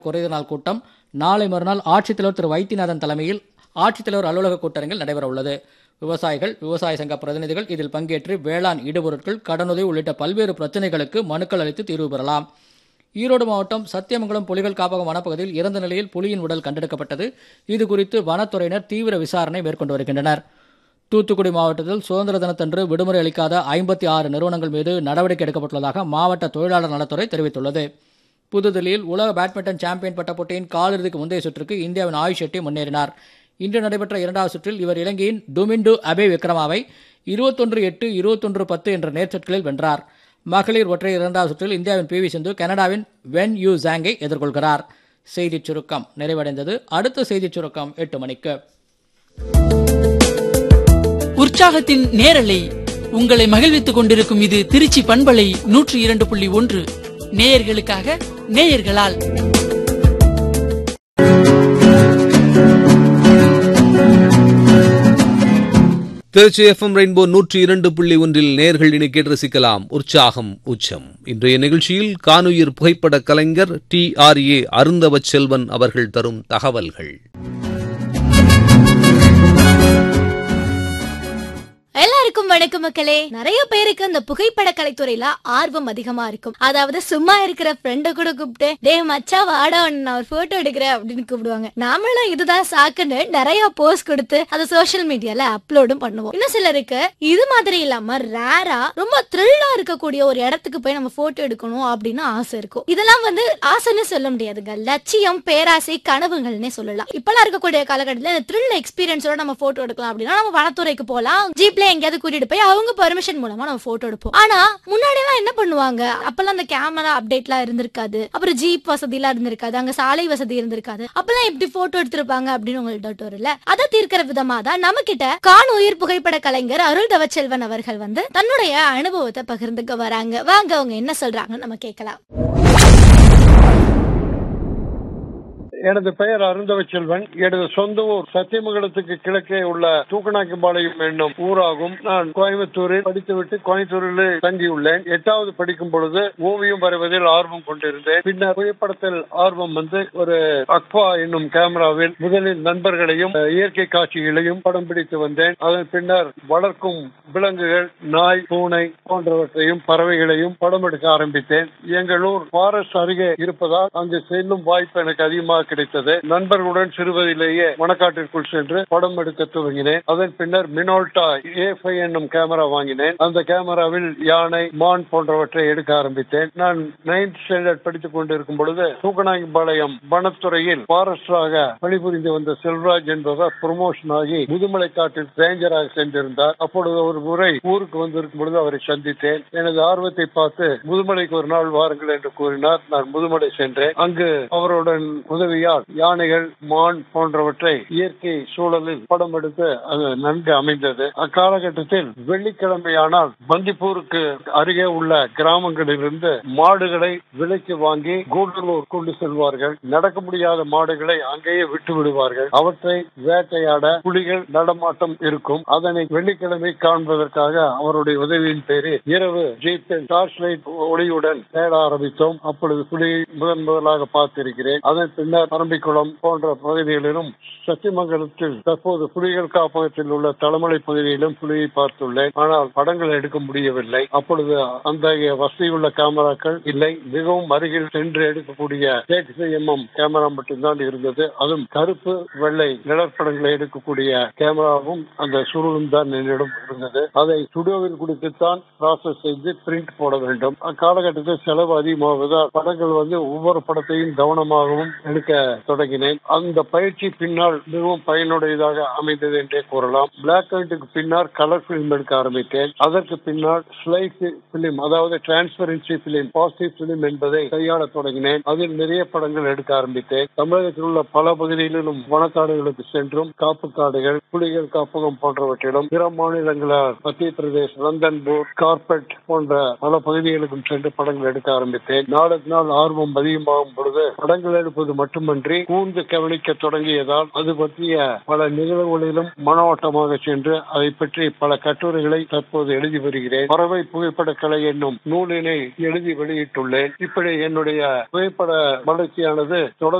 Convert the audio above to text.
குறைந்த நாள் கூட்டம் நாளை மறுநாள் ஆட்சித்தலைவர் திரு வைத்தியநாதன் தலைமையில் ஆட்சித்தலைவர் அலுவலக கூட்டரங்கில் நடைபெற உள்ளது விவசாயிகள் விவசாய சங்க பிரதிநிதிகள் இதில் பங்கேற்று வேளாண் இடுபொருட்கள் கடனுதவி உள்ளிட்ட பல்வேறு பிரச்சனைகளுக்கு மனுக்கள் அளித்து தீர்வு பெறலாம் ஈரோடு மாவட்டம் சத்தியமங்கலம் புலிகள் காப்பகம் வனப்பகுதியில் இறந்த நிலையில் புலியின் உடல் கண்டெடுக்கப்பட்டது இது குறித்து வனத்துறையினர் தீவிர விசாரணை மேற்கொண்டு வருகின்றனர் தூத்துக்குடி மாவட்டத்தில் சுதந்திர தினத்தன்று விடுமுறை அளிக்காத ஐம்பத்தி ஆறு நிறுவனங்கள் மீது நடவடிக்கை எடுக்கப்பட்டுள்ளதாக மாவட்ட தொழிலாளர் நலத்துறை தெரிவித்துள்ளது புதுதில்லியில் உலக பேட்மிண்டன் சாம்பியன் பட்ட போட்டியின் காலிறுதிக்கு முந்தைய சுற்றுக்கு இந்தியாவின் ஆயுஷ் ஷெட்டி முன்னேறினார் இன்று நடைபெற்ற இரண்டாவது சுற்றில் இவர் இலங்கையின் டுமிண்டு அபே விக்ரமாவை இருபத்தொன்று எட்டு இருபத்தொன்று பத்து என்ற நேர்ச்செட்களில் வென்றார் மகளிர் ஒற்றையர் இரண்டாவது சுற்றில் இந்தியாவின் பி வி சிந்து கனடாவின் வென் யூ ஜாங்கை எதிர்கொள்கிறார் செய்திச் சுருக்கம் நிறைவடைந்தது அடுத்த செய்திச் சுருக்கம் எட்டு மணிக்கு உற்சாகத்தின் நேரலை உங்களை மகிழ்வித்துக் கொண்டிருக்கும் இது திருச்சி பண்பலை நூற்றி இரண்டு புள்ளி ஒன்று நேயர்களுக்காக நேயர்களால் திருச்சி எஃப்எம் ரெயின்போ நூற்றி இரண்டு புள்ளி ஒன்றில் நேர்கள் இனி கேட்டு ரசிக்கலாம் உற்சாகம் உச்சம் இன்றைய நிகழ்ச்சியில் கானுயிர் புகைப்பட கலைஞர் T R A Arunthava Selvan அவர்கள் தரும் தகவல்கள் எல்லாருக்கும் வணக்கம் மக்களே நிறைய பேருக்கு இந்த புகைப்பட கலைத்துறையில ஆர்வம் அதிகமா இருக்கும் அதாவது சும்மா இருக்கிற ஃப்ரெண்ட கூட கூப்பிட்டு டே மச்சா வாடா உன்னை நான் ஒரு போட்டோ எடுக்கிறேன் அப்படின்னு கூப்பிடுவாங்க நாமளும் இதுதான் சாக்குன்னு நிறைய போஸ்ட் கொடுத்து அதை சோஷியல் மீடியால அப்லோடும் பண்ணுவோம் இன்னும் சிலருக்கு இது மாதிரி இல்லாம ரேரா ரொம்ப த்ரில்லா இருக்கக்கூடிய ஒரு இடத்துக்கு போய் நம்ம போட்டோ எடுக்கணும் அப்படின்னு ஆசை இருக்கும் இதெல்லாம் வந்து ஆசைன்னு சொல்ல முடியாதுங்க லட்சியம் பேராசை கனவுகள்னே சொல்லலாம் இப்பெல்லாம் இருக்கக்கூடிய காலகட்டத்தில் இந்த த்ரில் எக்ஸ்பீரியன்ஸோட நம்ம போட்டோ எடுக்கலாம் அப்படின்னா நம்ம வனத்துறைக்கு போலாம் ஜீப்ல எங்கேயாவது கூட்டிட்டு போய் அவங்க பெர்மிஷன் மூலமா நம்ம போட்டோ எடுப்போம் ஆனா முன்னாடி எல்லாம் என்ன பண்ணுவாங்க அப்பெல்லாம் அந்த கேமரா அப்டேட்லாம் இருந்திருக்காது அப்புறம் ஜீப் வசதி எல்லாம் இருந்திருக்காது அங்க சாலை வசதி இருந்திருக்காது அப்பெல்லாம் எப்படி போட்டோ எடுத்திருப்பாங்க அப்படின்னு உங்களுக்கு டவுட் வரும்ல அதை தீர்க்கிற விதமா தான் நம்ம கிட்ட கான் உயிர் புகைப்பட கலைஞர் அருள் தவச்செல்வன் அவர்கள் வந்து தன்னுடைய அனுபவத்தை பகிர்ந்துக்க வராங்க வாங்க அவங்க என்ன சொல்றாங்கன்னு நம்ம கேட்கலாம் எனது பெயர் அருந்தவ செல்வன் எனது சொந்த ஊர் சத்தியமங்கலத்துக்கு கிழக்கே உள்ள தூக்கநாயக்கம்பாளையம் என்னும் ஊராகும் நான் கோயம்புத்தூரில் படித்துவிட்டு கோயம்புத்தூரில் தங்கியுள்ளேன் எட்டாவது படிக்கும் பொழுது ஓவியம் வரைவதில் ஆர்வம் கொண்டிருந்தேன் பின்னர் புகைப்படத்தில் ஆர்வம் வந்து ஒரு அக்வா என்னும் கேமராவில் முதலில் நண்பர்களையும் அஹ், இயற்கை காட்சிகளையும் படம் பிடித்து வந்தேன் அதன் பின்னர் வளர்க்கும் விலங்குகள் நாய் பூனை போன்றவற்றையும் பறவைகளையும் படம் எடுக்க ஆரம்பித்தேன் எங்கள் ஊர் ஃபாரஸ்ட் அருகே இருப்பதால் அங்கு செல்லும் வாய்ப்பு எனக்கு அதிகமாக கிடைத்தது நண்பர்களுடன் சிறுவதிலேயே மணக்காட்டிற்குள் சென்று படம் எடுக்க துவங்கினேன் அதன் பின்னர் மினோல்டா ஏ என்னும் கேமரா வாங்கினேன் அந்த கேமராவில் யானை மான் போன்றவற்றை எடுக்க ஆரம்பித்தேன் நான் நைன்த் ஸ்டாண்டர்ட் படித்துக் கொண்டிருக்கும் பொழுது தூக்கநாயக்கம்பாளையம் வனத்துறையில் ஃபாரஸ்டராக பணிபுரிந்து வந்த செல்வராஜ் என்பவர் ப்ரமோஷன் ஆகி முதுமலை காட்டில் ரேஞ்சராக சென்றிருந்தார் அப்பொழுது ஒரு முறை ஊருக்கு வந்திருக்கும் பொழுது அவரை சந்தித்தேன் எனது ஆர்வத்தை பார்த்து முதுமலைக்கு ஒரு நாள் வாருங்கள் என்று கூறினார் நான் முதுமலை சென்றேன் அங்கு அவருடன் உதவியால் யானைகள் மான் போன்றவற்றை இயற்கை சூழலில் படம் எடுத்து அது நன்கு அமைந்தது அக்காலகட்டத்தில் வெள்ளிக்கிழமையானால் பந்திப்பூருக்கு அருகே உள்ள கிராமங்களிலிருந்து மாடுகளை விலைக்கு வாங்கி கூடலூர் கொண்டு செல்வார்கள் நடக்க முடியாத மாடுகளை அங்கேயே விட்டு விடுவார்கள் அவற்றை வேட்டையாட புலிகள் நடமாட்டம் இருக்கும் அதனை வெள்ளிக்கிழமை காண்பதற்காக அவருடைய உதவியின் பேரில் இரவு ஜீப்பில் டார்ச் லைட் ஒளியுடன் தேட ஆரம்பித்தோம் அப்பொழுது புலியை முதன் முதலாக பார்த்திருக்கிறேன் அதன் பின்னர் பரம்பிக்குளம் போன்ற பகுதிகளிலும் சத்தியமங்கலத்தில் தற்போது புலிகள் காப்பகத்தில் உள்ள தலைமலை பகுதியிலும் புலியை பார்த்துள்ளேன் ஆனால் படங்கள் எடுக்க முடியவில்லை அப்பொழுது அந்த வசதியுள்ள கேமராக்கள் இல்லை மிகவும் அருகில் சென்று எடுக்கக்கூடிய எம்எம் கேமரா மட்டும்தான் இருந்தது அதுவும் கருப்பு வெள்ளை நிழற்படங்களை எடுக்கக்கூடிய கேமராவும் அந்த சுருளும் தான் என்னிடம் இருந்தது அதை ஸ்டுடியோவில் கொடுத்துத்தான் ப்ராசஸ் செய்து பிரிண்ட் போட வேண்டும் அக்காலகட்டத்தில் செலவு அதிகமாவதால் படங்கள் வந்து ஒவ்வொரு படத்தையும் கவனமாகவும் எடுக்க தொடங்கினேன் அந்த பயிற்சி பின்னால் மிகவும் பயனுடையதாக அமைந்தது என்றே கூறலாம் பிளாக் அண்ட் பின்னால் கலர் பிலிம் எடுக்க ஆரம்பித்தேன் அதற்கு பின்னால் ஸ்லைஸ் பிலிம் அதாவது டிரான்ஸ்பரன்சி பிலிம் பாசிட்டிவ் பிலிம் என்பதை கையாள தொடங்கினேன் அதில் நிறைய படங்கள் எடுக்க ஆரம்பித்தேன் தமிழகத்தில் உள்ள பல பகுதிகளிலும் வனக்காடுகளுக்கு சென்றும் காப்பு காடுகள் புலிகள் காப்பகம் போன்றவற்றிலும் பிற மாநிலங்களால் மத்திய பிரதேஷ் ரந்தன்பூர் கார்பெட் போன்ற பல பகுதிகளுக்கும் சென்று படங்கள் எடுக்க ஆரம்பித்தேன் நாளுக்கு நாள் ஆர்வம் அதிகமாகும் பொழுது படங்கள் எடுப்பது மட்டுமல்ல மட்டுமன்றி கூர்ந்து கவனிக்க தொடங்கியதால் அது பற்றிய பல நிகழ்வுகளிலும் மனோட்டமாக சென்று அதை பற்றி பல கட்டுரைகளை தற்போது எழுதி வருகிறேன் பறவை புகைப்படக்கலை என்னும் நூலினை எழுதி வெளியிட்டுள்ளேன் இப்படி என்னுடைய புகைப்பட வளர்ச்சியானது தொடர்ந்து